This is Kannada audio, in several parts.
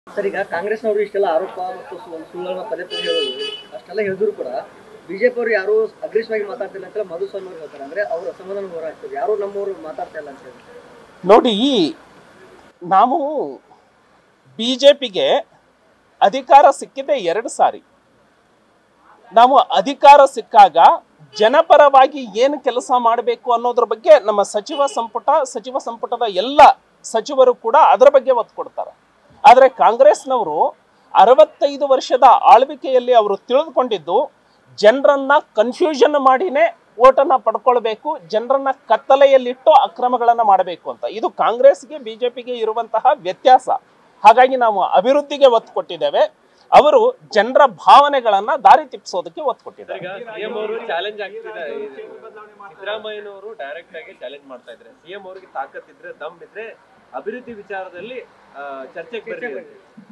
ಸರ್ ಈಗ ಕಾಂಗ್ರೆಸ್ನವರು ಇಷ್ಟೆಲ್ಲ ಆರೋಪ ಮತ್ತು ಸು- ಸುಳ್ಳುಗಳನ್ನ ಪದೇ ಪದೇ ಹೇಳೋದು ಅಷ್ಟೆಲ್ಲ ಹೇಳಿದ್ರು ಕೂಡ ಬಿಜೆಪಿ ಅವರು ಯಾರು ಅಗ್ರೆಸಿವ್ ಮಾತಾಡ್ತಿಲ್ಲ ಅಂತ ಮಧುಸ್ವಾಮಿ ಅವರು ಹೇಳ್ತಾರೆ ಅಂದ್ರೆ ಅವ್ರ ಅಸಮಾಧಾನ ಹೋರಾಡ್ತಾರೆ ಯಾರು ನಮ್ಮವರು ಮಾತಾಡ್ತಾ ಇಲ್ಲ ಅಂತ ಹೇಳಿ ನೋಡಿ ನಾವು ಬಿ ಜೆ ಪಿಗೆ ಅಧಿಕಾರ ಸಿಕ್ಕಿದೆ ಎರಡು ಸಾರಿ ನಾವು ಅಧಿಕಾರ ಸಿಕ್ಕಾಗ ಜನಪರವಾಗಿ ಏನು ಕೆಲಸ ಮಾಡಬೇಕು ಅನ್ನೋದ್ರ ಬಗ್ಗೆ ನಮ್ಮ ಸಚಿವ ಸಂಪುಟ ಸಚಿವ ಸಂಪುಟದ ಎಲ್ಲ ಸಚಿವರು ಕೂಡ ಅದರ ಬಗ್ಗೆ ಒತ್ತು ಕೊಡ್ತಾರೆ ಆದರೆ ಕಾಂಗ್ರೆಸ್ನವರು ಅರವತ್ತೈದು ವರ್ಷದ ಆಳ್ವಿಕೆಯಲ್ಲಿ ಅವರು ತಿಳಿದುಕೊಂಡಿದ್ದು ಜನರನ್ನ ಕನ್ಫ್ಯೂಷನ್ ಮಾಡಿನೇ ಓಟನ್ನ ಪಡ್ಕೊಳ್ಬೇಕು ಜನರನ್ನ ಕತ್ತಲೆಯಲ್ಲಿಟ್ಟು ಅಕ್ರಮಗಳನ್ನ ಮಾಡಬೇಕು ಅಂತ ಇದು ಕಾಂಗ್ರೆಸ್ಗೆ ಬಿಜೆಪಿಗೆ ಇರುವಂತಹ ವ್ಯತ್ಯಾಸ ಹಾಗಾಗಿ ನಾವು ಅಭಿವೃದ್ಧಿಗೆ ಒತ್ತು ಕೊಟ್ಟಿದ್ದೇವೆ ಅವರು ಜನರ ಭಾವನೆಗಳನ್ನ ದಾರಿ ತಿಪ್ಪಿಸೋದಕ್ಕೆ ಒತ್ತು ಕೊಟ್ಟಿದ್ದಾರೆ ಈಗ ಸಿಎಂ ಅವರು ಚಾಲೆಂಜ್ ಆಗ್ತಿದ್ದಾರೆ ಸಿದ್ದರಾಮಯ್ಯನವರು ಡೈರೆಕ್ಟ್ ಆಗಿ ಚಾಲೆಂಜ್ ಮಾಡ್ತಾ ಇದ್ದಾರೆ ಸಿಎಂ ಅವರಿಗೆ ತಾಕತ್ತಿದ್ರೆ ದಮ್ ಇದ್ರೆ ಅಭಿವೃದ್ಧಿ ವಿಚಾರದಲ್ಲಿ ಆ, ಚರ್ಚೆಗೆ ಬರ್ಲಿ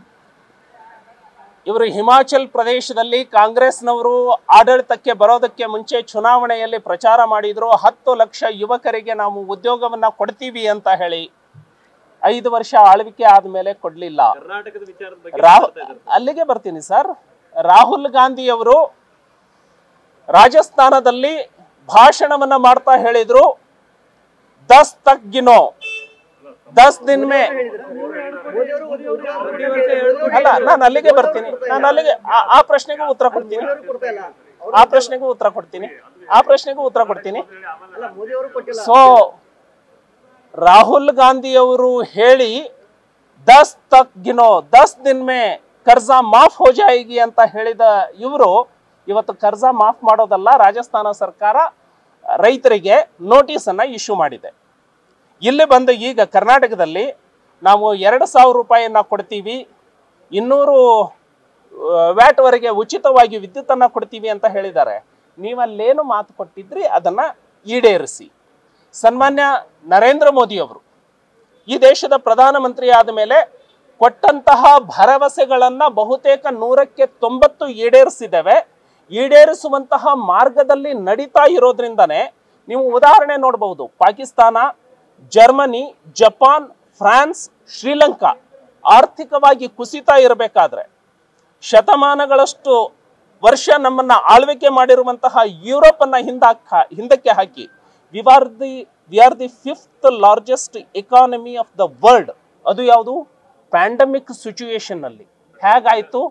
ಇವರು ಹಿಮಾಚಲ್ ಪ್ರದೇಶದಲ್ಲಿ ಕಾಂಗ್ರೆಸ್ನವರು ಆಡಳಿತಕ್ಕೆ ಬರೋದಕ್ಕೆ ಮುಂಚೆ ಚುನಾವಣೆಯಲ್ಲಿ ಪ್ರಚಾರ ಮಾಡಿದ್ರು ಹತ್ತು ಲಕ್ಷ ಯುವಕರಿಗೆ ನಾವು ಉದ್ಯೋಗವನ್ನ ಕೊಡ್ತೀವಿ ಅಂತ ಹೇಳಿ ಐದು ವರ್ಷ ಆಳ್ವಿಕೆ ಆದ್ಮೇಲೆ ಕೊಡ್ಲಿಲ್ಲ ಕರ್ನಾಟಕದ ವಿಚಾರದ ಬಗ್ಗೆ ರಾಹು ಮಾತಾಡ್ತಾ ಇದ್ದಾರೆ ಅಲ್ಲಿಗೆ ಬರ್ತೀನಿ ಸರ್ ರಾಹುಲ್ ಗಾಂಧಿ ಅವರು ರಾಜಸ್ಥಾನದಲ್ಲಿ ಭಾಷಣವನ್ನ ಮಾಡ್ತಾ ಹೇಳಿದ್ರು ದಸ್ ತಕ್ ಗಿನೋ ದಸ್ ದಿನ ಮೇ ಮೋದಿ ಅವರು ಪ್ರತಿ ವರ್ಷ ಹೇಳಿದ್ರು ಅಲ್ಲ ನಾನು ಅಲ್ಲಿಗೆ ಬರ್ತೀನಿ ನಾನು ಅಲ್ಲಿಗೆ ಆ- ಆ ಪ್ರಶ್ನೆಗೂ ಉತ್ತರ ಕೊಡ್ತೀನಿ ಕೊಡ್ತಾ ಇಲ್ಲ ಅವ್ರು- ಆ ಪ್ರಶ್ನೆಗೂ ಉತ್ತರ ಕೊಡ್ತೀನಿ ಆ ಪ್ರಶ್ನೆಗೂ ಉತ್ತರ ಕೊಡ್ತೀನಿ ಅಲ್ಲ ಮೋದಿ ಅವರು ಕೊಟ್ಟಿಲ್ಲ ಸೊ ರಾಹುಲ್ ಗಾಂಧಿ ಅವರು ಹೇಳಿ ದಸ್ ತಕ್ ಗಿನೋ ದಸ್ ದಿನ ಮೇ ಕರ್ಜಾ ಮಾಫ್ ಹೋ ಜಾಯಿಗಿ ಅಂತ ಹೇಳಿದ ಇವರು ಇವತ್ತು ಕರ್ಜಾ ಮಾಫ್ ಮಾಡೋದಲ್ಲ ರಾಜಸ್ಥಾನ ಸರ್ಕಾರ ರೈತರಿಗೆ ನೋಟಿಸ್ ಅನ್ನ ಇಶ್ಯೂ ಮಾಡಿದೆ ಇಲ್ಲಿ ಬಂದು ಈಗ ಕರ್ನಾಟಕದಲ್ಲಿ ನಾವು ಎರಡು ಸಾವಿರ ರೂಪಾಯಿಯನ್ನ ಕೊಡ್ತೀವಿ ಇನ್ನೂರು ವ್ಯಾಟ್ವರೆಗೆ ಉಚಿತವಾಗಿ ವಿದ್ಯುತ್ತನ್ನು ಕೊಡ್ತೀವಿ ಅಂತ ಹೇಳಿದ್ದಾರೆ ನೀವಲ್ಲೇನು ಮಾತು ಕೊಟ್ಟಿದ್ರಿ ಅದನ್ನ ಈಡೇರಿಸಿ ಸನ್ಮಾನ್ಯ ನರೇಂದ್ರ ಮೋದಿ ಅವರು ಈ ದೇಶದ ಪ್ರಧಾನಮಂತ್ರಿ ಆದ ಮೇಲೆ ಕೊಟ್ಟಂತಹ ಭರವಸೆಗಳನ್ನ ಬಹುತೇಕ ನೂರಕ್ಕೆ ತೊಂಬತ್ತು ಈಡೇರಿಸಿದ್ದೇವೆ ಈಡೇರಿಸುವಂತಹ ಮಾರ್ಗದಲ್ಲಿ ನಡೀತಾ ಇರೋದ್ರಿಂದನೇ ನೀವು ಉದಾಹರಣೆ ನೋಡಬಹುದು Pakistan Germany Japan France Sri Lanka ಆರ್ಥಿಕವಾಗಿ ಕುಸಿತಾ ಇರಬೇಕಾದ್ರೆ ಶತಮಾನಗಳಷ್ಟು ವರ್ಷ ನಮ್ಮನ್ನ ಆಳ್ವಿಕೆ ಮಾಡಿರುವಂತಹ ಯುರೋಪ್ ಅನ್ನ ಹಿಂದಾಕ ಹಿಂದಕ್ಕೆ ಹಾಕಿ we are the we are the fifth largest economy of the world ಅದು ಯಾವುದು ಪ್ಯಾಂಡಮಿಕ್ ಸಿಚುಯೇಷನ್ ನಲ್ಲಿ ಹೇಗಾಯ್ತು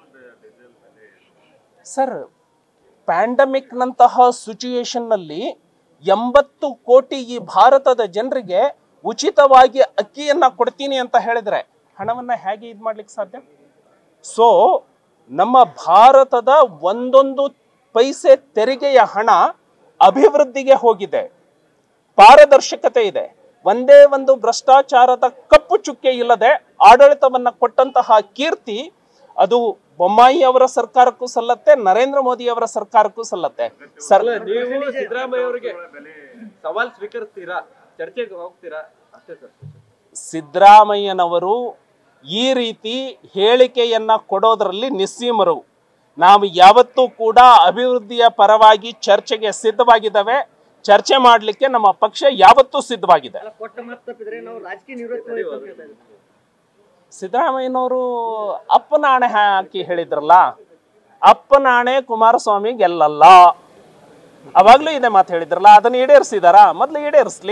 ಸರ್ ಪ್ಯಾಂಡಮಿಕ್ ನಂತಹ ಸಿಚುಯೇಷನ್ ನಲ್ಲಿ ಎಂಬತ್ತು ಕೋಟಿ ಈ ಭಾರತದ ಜನರಿಗೆ ಉಚಿತವಾಗಿ ಅಕ್ಕಿಯನ್ನ ಕೊಡ್ತೀನಿ ಅಂತ ಹೇಳಿದ್ರೆ ಹಣವನ್ನ ಹೇಗೆ ಇದು ಮಾಡ್ಲಿಕ್ಕೆ ಸಾಧ್ಯ ಸೊ ನಮ್ಮ ಭಾರತದ ಒಂದೊಂದು ಪೈಸೆ ತೆರಿಗೆಯ ಹಣ ಅಭಿವೃದ್ಧಿಗೆ ಹೋಗಿದೆ ಪಾರದರ್ಶಕತೆ ಇದೆ ಒಂದೇ ಒಂದು ಭ್ರಷ್ಟಾಚಾರದ ಕಪ್ಪು ಚುಕ್ಕೆ ಇಲ್ಲದೆ ಆಡಳಿತವನ್ನ ಕೊಟ್ಟಂತಹ ಕೀರ್ತಿ ಅದು ಬೊಮ್ಮಾಯಿ ಅವರ ಸರ್ಕಾರಕ್ಕೂ ಸಲ್ಲತ್ತೆ ನರೇಂದ್ರ ಮೋದಿ ಅವರ ಸರ್ಕಾರಕ್ಕೂ ಸಲ್ಲತ್ತೆ ಸರ್ ಅಲ್ಲ, ನೀವು ಸಿದ್ದರಾಮಯ್ಯ ಅವರಿಗೆ ಸವಾಲ್ ಸ್ವೀಕರಿಸ್ತೀರಾ ಚರ್ಚೆಗೆ ಹೋಗ್ತೀರಾ ಅಷ್ಟೇ ಸರ್ ಸಿದ್ದರಾಮಯ್ಯನವರು ಈ ರೀತಿ ಹೇಳಿಕೆಯನ್ನ ಕೊಡೋದ್ರಲ್ಲಿ ನಿಸ್ಸೀಮರು ನಾವು ಯಾವತ್ತೂ ಕೂಡ ಅಭಿವೃದ್ಧಿಯ ಪರವಾಗಿ ಚರ್ಚೆಗೆ ಸಿದ್ಧವಾಗಿದ್ದಾವೆ ಚರ್ಚೆ ಮಾಡಲಿಕ್ಕೆ ನಮ್ಮ ಪಕ್ಷ ಯಾವತ್ತೂ ಸಿದ್ಧವಾಗಿದೆ ಅಲ್ಲ, ಕೊಟ್ಟ ಮಾತು ತಪ್ಪಿದ್ರೆ ನಾವು ರಾಜಕೀಯ ನಿವೃತ್ತಿ ವಹಿಸ್ತೀವಿ ಅಂತ ಹೇಳ್ತಾ ಇದ್ದಾರೆ. ಸಿದ್ದರಾಮಯ್ಯನವರು ಅಪ್ಪನ ಆಣೆ ಹಾಕಿ ಹೇಳಿದ್ರಲ್ಲ ಅಪ್ಪನ ಆಣೆ ಕುಮಾರಸ್ವಾಮಿ ಗೆಲ್ಲಲ್ಲ ಅವಾಗ್ಲೂ ಇದೇ ಮಾತು ಹೇಳಿದ್ರಲ್ಲ ಅದನ್ನ ಈಡೇರಿಸಿದಾರಾ ಮೊದ್ಲು ಈಡೇರಿಸ್ಲಿ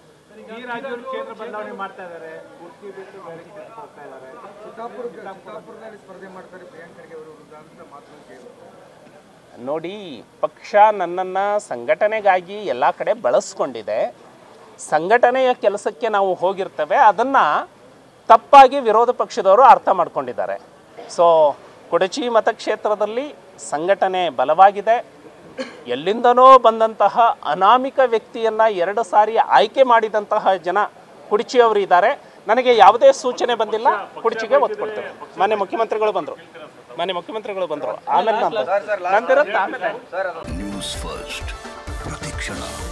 ನೋಡಿ ಪಕ್ಷ ನನ್ನನ್ನು ಸಂಘಟನೆಗಾಗಿ ಎಲ್ಲ ಕಡೆ ಬಳಸ್ಕೊಂಡಿದೆ ಸಂಘಟನೆಯ ಕೆಲಸಕ್ಕೆ ನಾವು ಹೋಗಿರ್ತೇವೆ ಅದನ್ನು ತಪ್ಪಾಗಿ ವಿರೋಧ ಪಕ್ಷದವರು ಅರ್ಥ ಮಾಡ್ಕೊಂಡಿದ್ದಾರೆ ಸೊ ಕುಡಚಿ ಮತಕ್ಷೇತ್ರದಲ್ಲಿ ಸಂಘಟನೆ ಬಲವಾಗಿದೆ ಎಲ್ಲಿಂದನೋ ಬಂದಂತಹ ಅನಾಮಿಕ ವ್ಯಕ್ತಿಯನ್ನು ಎರಡು ಸಾರಿ ಆಯ್ಕೆ ಮಾಡಿದಂತಹ ಜನ ಕುಡಚಿಯವರು ಇದ್ದಾರೆ ನನಗೆ ಯಾವುದೇ ಸೂಚನೆ ಬಂದಿಲ್ಲ ಕುಡಚಿಗೆ ಒತ್ತು ಕೊಡ್ತೇವೆ ಮಾನ್ಯ ಮುಖ್ಯಮಂತ್ರಿಗಳು ಬಂದರು ಮಾನ್ಯ ಮುಖ್ಯಮಂತ್ರಿಗಳು ಬಂದರು ಆಮೇಲೆ ನಂದು ನಂದಿರುತ್ತೆ ಆಮೇಲೆ ನ್ಯೂಸ್ ಫಸ್ಟ್ ಪ್ರತಿಕ್ಷಣ